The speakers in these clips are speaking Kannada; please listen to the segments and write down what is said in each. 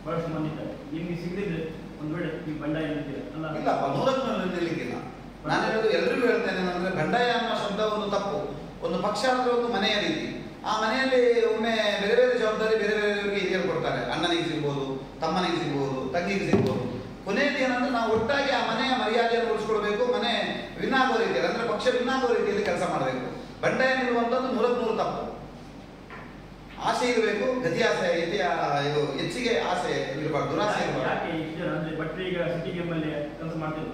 ಬಹಳಷ್ಟು ಮಂದಿ ಇದ್ದಾರೆ ನಿಮ್ಗೆ ಸಿಗದಿದ್ರೆ ಒಂದು ವೇಳೆ ನೀವು ಬಂಡಾಯ ಅಂತೀರ ಅಲ್ಲ ಇಲ್ಲ ನೂರಕ್ಕೆ ನೂರು ನಿಲ್ಲಿಕ್ಕಿಲ್ಲ ನಾನು ಹೇಳೋದು ಎಲ್ರಿಗೂ ಹೇಳ್ತೇನೆ ಅಂದ್ರೆ ಬಂಡಾಯ ಅನ್ನೋ ಶಬ್ದ ಒಂದು ತಪ್ಪು ಒಂದು ಪಕ್ಷ ಅಂದ್ರೆ ಒಂದು ಮನೆಯ ರೀತಿ ಆ ಮನೆಯಲ್ಲಿ ಒಮ್ಮೆ ಬೇರೆ ಬೇರೆ ಜವಾಬ್ದಾರಿ ಬೇರೆ ಬೇರೆಯವರಿಗೆ ಹಿರಿಯರು ಕೊಡ್ತಾರೆ ಅಣ್ಣನಿಗೆ ಸಿಗ್ಬೋದು ತಮ್ಮನಿಗೆ ಸಿಗ್ಬೋದು ತಂಗಿಗೆ ಸಿಗ್ಬೋದು ಕೊನೆಯಲ್ಲಿ ಏನಂದ್ರೆ ನಾವು ಒಟ್ಟಾಗಿ ಆ ಮನೆಯ ಮರ್ಯಾದೆಯನ್ನು ಉಳಿಸ್ಕೊಳ್ಬೇಕು ಮನೆ ವಿನ್ನಾಗುವ ರೀತಿಯಲ್ಲಿ ಅಂದ್ರೆ ಪಕ್ಷ ವಿನ್ನಾಗುವ ರೀತಿಯಲ್ಲಿ ಕೆಲಸ ಮಾಡಬೇಕು ಬಂಡಾಯ ನಿಲ್ಲುವಂಥದ್ದು ನೂರಕ್ಕೆ ನೂರು ತಪ್ಪು ಆಸೆ ಇರಬೇಕು ಗತಿ ಆಸೆ ಯತಿ ಇದು ಹೆಚ್ಚಿಗೆ ಆಸೆ ಇರಬಾರ್ದು ದುರಾಸೆ ಇರಬಾರ್ದು ಯಾಕೆ ಇಷ್ಟು ಜನ ಅಂದ್ರೆ ಭಟ್ರು ಈಗ ಸಿಟಿ ಗೇಮಲ್ಲಿ ಕೆಲಸ ಮಾಡ್ತಿಲ್ಲ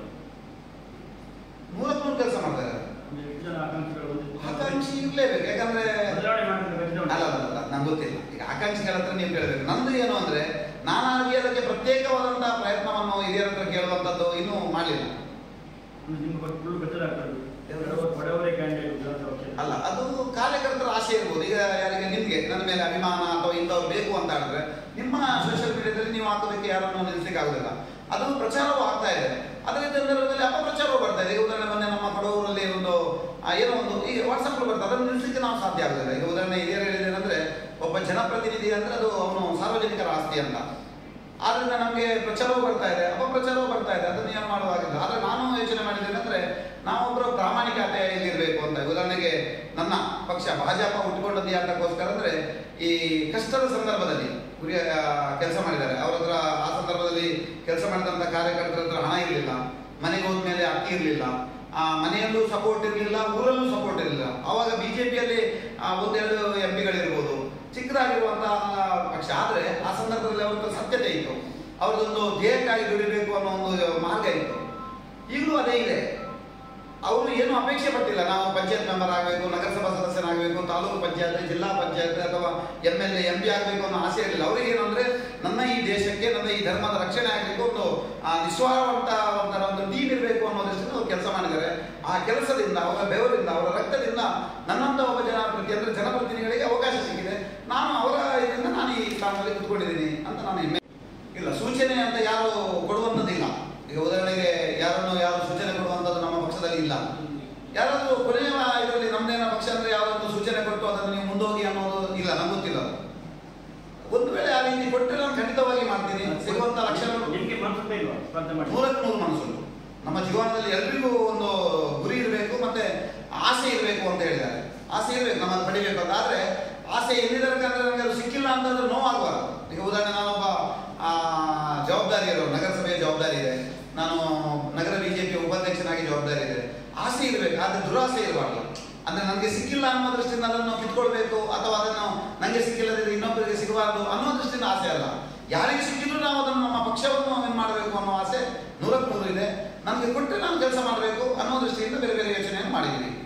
ನೂರಕ್ಕೆ ನೂರು ಕೆಲಸ ಮಾಡ್ತಾರೆ ಅಂದ್ರೆ ಎಷ್ಟು ಜನ ಆಕಾಂಕ್ಷಿಗಳು ಒಂದು ಆಕಾಂಕ್ಷಿ ಇರ್ಲೇಬೇಕು ಯಾಕಂದ್ರೆ ಬದಲಾವಣೆ ಮಾಡ್ತಿದ್ದಾರೆ ಅಲ್ಲ ಅಲ್ಲ ಅಲ್ಲ ನಂಗೆ ಗೊತ್ತಿಲ್ಲ ಈಗ ಆಕಾಂಕ್ಷಿಗಳ ಹತ್ರ ನೀವು ಕೇಳಬೇಕು ನಂದು ಏನು ಅಂದ್ರೆ ನಾನಾಗಿ ಅದಕ್ಕೆ ಪ್ರತ್ಯೇಕವಾದಂತಹ ಪ್ರಯತ್ನವನ್ನು ಹಿರಿಯರ ಹತ್ರ ಕೇಳುವಂಥದ್ದು ಇನ್ನೂ ಮಾಡಲಿಲ್ಲ ಅಂದ್ರೆ ನಿಮ್ಮ ಬಗ್ಗೆ ಫುಲ್ ಗೊತ್ತಿಲ್ಲ ಬಡವರೇ ಕ್ಯಾಂಡಿಡೇಟ್ ವಿಧಾನಸಭಾ ಕ್ಷೇತ್ರ ಅಲ್ಲ ಅದು ಕಾರ್ಯಕರ್ತರ ಆಸೆ ಇರ್ಬೋದು ಈಗ ಯಾರಿಗೆ ನಿಮ್ಗೆ ನನ್ನ ಮೇಲೆ ಅಭಿಮಾನ ಅಥವಾ ಇಂಥವ್ರು ಬೇಕು ಅಂತ ಹೇಳಿದ್ರೆ ನಿಮ್ಮ ಸೋಷಿಯಲ್ ಮೀಡಿಯಾದಲ್ಲಿ ನೀವು ಹಾಕೋದಕ್ಕೆ ಯಾರನ್ನು ನಿಲ್ಲಿಸಲಿಕ್ಕೆ ಆಗುದಿಲ್ಲ ಅದು ಪ್ರಚಾರವೂ ಆಗ್ತಾ ಇದೆ ಅದರ ಸಂದರ್ಭದಲ್ಲಿ ಅಪಪ್ರಚಾರವೂ ಬರ್ತಾ ಇದೆ ಈಗ ಉದಾಹರಣೆ ಮೊನ್ನೆ ನಮ್ಮ ಕಡೂರಲ್ಲಿ ಒಂದು ಆ, ಏನೋ ಒಂದು ಈಗ ವಾಟ್ಸಪ್ ಬರ್ತದೆ ಅದನ್ನು ನಿಲ್ಲಿಸಲಿಕ್ಕೆ ನಾವು ಸಾಧ್ಯ ಆಗುದಿಲ್ಲ ಈಗ ಉದಾಹರಣೆ ಹಿರಿಯರು ಹೇಳಿದೇನೆಂದ್ರೆ ಒಬ್ಬ ಜನಪ್ರತಿನಿಧಿ ಅಂದ್ರೆ ಅದು ಅವನು ಸಾರ್ವಜನಿಕರ ಆಸ್ತಿ ಅಂತ ಆದ್ರಿಂದ ನಮಗೆ ಪ್ರಚಾರವೂ ಬರ್ತಾ ಇದೆ ಅಪಪ್ರಚಾರವೂ ಬರ್ತಾ ಇದೆ ಅದನ್ನು ಏನು ಮಾಡುವಾಗಿಲ್ಲ ಆದ್ರೆ ನಾನು ಯೋಚನೆ ಮಾಡಿದ್ದೇನೆಂದ್ರೆ ನಾವೊಬ್ಬರು ಪ್ರಾಮಾಣಿಕತೆಯಲ್ಲಿರಬೇಕು ಅಂತ ಉದಾಹರಣೆಗೆ ನನ್ನ ಪಕ್ಷ ಭಾಜಪ ಹುಟ್ಟುಕೊಂಡದ್ದು ಯಾತಕ್ಕೋಸ್ಕರ ಅಂದ್ರೆ ಈ ಕಷ್ಟದ ಸಂದರ್ಭದಲ್ಲಿ ಗುರಿಯ ಕೆಲಸ ಮಾಡಿದ್ದಾರೆ ಅವರ ಹತ್ರ ಆ ಸಂದರ್ಭದಲ್ಲಿ ಕೆಲಸ ಮಾಡಿದಂಥ ಕಾರ್ಯಕರ್ತರ ಹತ್ರ ಹಣ ಇರಲಿಲ್ಲ ಮನೆಗೆ ಹೋದ್ಮೇಲೆ ಅಕ್ಕಿ ಇರಲಿಲ್ಲ ಆ ಮನೆಯಲ್ಲೂ ಸಪೋರ್ಟ್ ಇರಲಿಲ್ಲ ಊರಲ್ಲೂ ಸಪೋರ್ಟ್ ಇರಲಿಲ್ಲ ಅವಾಗ ಬಿಜೆಪಿಯಲ್ಲಿ ಒಂದೆರಡು ಎಂ ಪಿಗಳಿರ್ಬೋದು ಚಿಕ್ಕದಾಗಿರುವಂತಹ ಪಕ್ಷ ಆದ್ರೆ ಆ ಸಂದರ್ಭದಲ್ಲಿ ಅವ್ರದ್ದು ಸತ್ಯತೆ ಇತ್ತು ಅವ್ರದ್ದೊಂದು ಧ್ಯೇಯಕ್ಕಾಗಿ ದುಡಿಬೇಕು ಅನ್ನೋ ಒಂದು ಮಾರ್ಗ ಇತ್ತು ಈಗಲೂ ಅದೇ ಇದೆ ಅವರು ಏನು ಅಪೇಕ್ಷೆ ಪಟ್ಟಿಲ್ಲ ನಾವು ಪಂಚಾಯತ್ ಮೆಂಬರ್ ಆಗಬೇಕು ನಗರಸಭಾ ಸದಸ್ಯನಾಗಬೇಕು ತಾಲೂಕು ಪಂಚಾಯತ್ ಜಿಲ್ಲಾ ಪಂಚಾಯತ್ ಅಥವಾ M L A M P ಆಗಬೇಕು ಅನ್ನೋ ಆಸೆ ಇರಲಿಲ್ಲ ಅವ್ರಿಗೆ ಏನಂದ್ರೆ ನನ್ನ ಈ ದೇಶಕ್ಕೆ ನನ್ನ ಈ ಧರ್ಮದ ರಕ್ಷಣೆ ಆಗಬೇಕು ಒಂದು ಆ, ನಿಸ್ವಾರ್ಥ ಒಂಥರ ಒಂದು ಟೀಮ್ ಇರಬೇಕು ಅನ್ನೋ ದೃಷ್ಟಿಯಿಂದ ಅವ್ರು ಕೆಲಸ ಮಾಡಿದ್ದಾರೆ ಆ ಕೆಲಸದಿಂದ ಅವರ ಬೆವರಿಂದ ಅವರ ರಕ್ತದಿಂದ ನನ್ನಂತ ಒಬ್ಬ ಜನಪ್ರತಿ ಅಂದ್ರೆ ಜನಪ್ರತಿನಿಧಿಗಳಿಗೆ ಅವಕಾಶ ಸಿಕ್ಕಿದೆ ನಾನು ಅವರ ಇದರಿಂದ ನಾನು ಈ ಸ್ಥಾನದಲ್ಲಿ ಕುತ್ಕೊಂಡಿದ್ದೀನಿ ಅಂತ ನಾನು ಹೆಮ್ಮೆ ಇಲ್ಲ ಸೂಚನೆ ಅಂತ ಯಾರು ಕೊಡುವಂಥದ್ದಿಲ್ಲ ಈಗ ಉದಾಹರಣೆಗೆ ಯಾರನ್ನು ಯಾರು ಸೂಚನೆ ಕೊಡುವಂಥದ್ದು ನಮ್ಮ ಪಕ್ಷದಲ್ಲಿ ಇಲ್ಲ ಯಾರಾದ್ರೂ ಕೊನೆಯ ಇದರಲ್ಲಿ ನಮ್ದೇನ ಪಕ್ಷ ಅಂದ್ರೆ ಯಾವ್ದೊಂದು ಸೂಚನೆ ಕೊಟ್ಟು ಅದನ್ನು ನೀವು ಮುಂದೋಗಿ ಅನ್ನೋದು ಇಲ್ಲ ನಂಗೆ ಗೊತ್ತಿಲ್ಲ ಅದು. ಒಂದು ವೇಳೆ ಆ ರೀತಿ ಕೊಟ್ಟರೆ ನಾನು ಖಂಡಿತವಾಗಿ ಮಾಡ್ತೀನಿ ಸಿಗುವಂತ ಲಕ್ಷಣಗಳು ನಿಮ್ಗೆ ಮನಸ್ಸುತ್ತೆ ಇಲ್ವಾ ಸ್ಪರ್ಧೆ ಮಾಡಿ ನೂರಕ್ಕೆ ನೂರು ಮನಸ್ಸುಂಟು ನಮ್ಮ ಜೀವನದಲ್ಲಿ ಎಲ್ರಿಗೂ ಒಂದು ಗುರಿ ಇರಬೇಕು ಮತ್ತೆ ಆಸೆ ಇರಬೇಕು ಅಂತ ಹೇಳಿದ್ದಾರೆ ಆಸೆ ಇರಬೇಕು ನಮ್ಮನ್ನು ಪಡಿಬೇಕು ಅಂತ ಆದ್ರೆ ಆಸೆ ಎಲ್ಲಿರಬೇಕಂದ್ರೆ ನನಗೆ ಅದು ಸಿಕ್ಕಿಲ್ಲ ಅಂತಂದ್ರೆ ನೋವಾಗಬಾರ್ದು ಈಗ ಉದಾಹರಣೆ ನಾನೊಬ್ಬ ಆ, ಜವಾಬ್ದಾರಿ ಇರೋ ನಗರಸಭೆಯ ಜವಾಬ್ದಾರಿ ಇದೆ ನಾನು ನಗರ ಬಿಜೆಪಿ ಉಪಾಧ್ಯಕ್ಷನಾಗಿ ಜವಾಬ್ದಾರಿ ಇದೆ ಆಸೆ ಇರಬೇಕು ಆದ್ರೆ ದುರಾಸೆ ಇರಬಾರ್ದು ಅಂದ್ರೆ ನನಗೆ ಸಿಕ್ಕಿಲ್ಲ ಅನ್ನೋ ದೃಷ್ಟಿಯಿಂದ ಅದನ್ನು ಕಿತ್ಕೊಳ್ಬೇಕು ಅಥವಾ ಅದನ್ನು ನನಗೆ ಸಿಕ್ಕಿಲ್ಲದಿದ್ರೆ ಇನ್ನೊಬ್ಬರಿಗೆ ಸಿಗಬಾರ್ದು ಅನ್ನೋ ದೃಷ್ಟಿಯಿಂದ ಆಸೆ ಅಲ್ಲ ಯಾರಿಗೆ ಸಿಕ್ಕಿದ್ರು ನಾವು ಅದನ್ನು ನಮ್ಮ ಪಕ್ಷವನ್ನು ಏನು ಮಾಡಬೇಕು ಅನ್ನೋ ಆಸೆ ನೂರಕ್ಕೆ ನೂರು ಇದೆ ನನಗೆ ಕೊಟ್ಟರೆ ನಾನು ಕೆಲಸ ಮಾಡಬೇಕು ಅನ್ನೋ ದೃಷ್ಟಿಯಿಂದ ಬೇರೆ ಬೇರೆ ಯೋಚನೆಯನ್ನು ಮಾಡಿದ್ದೀನಿ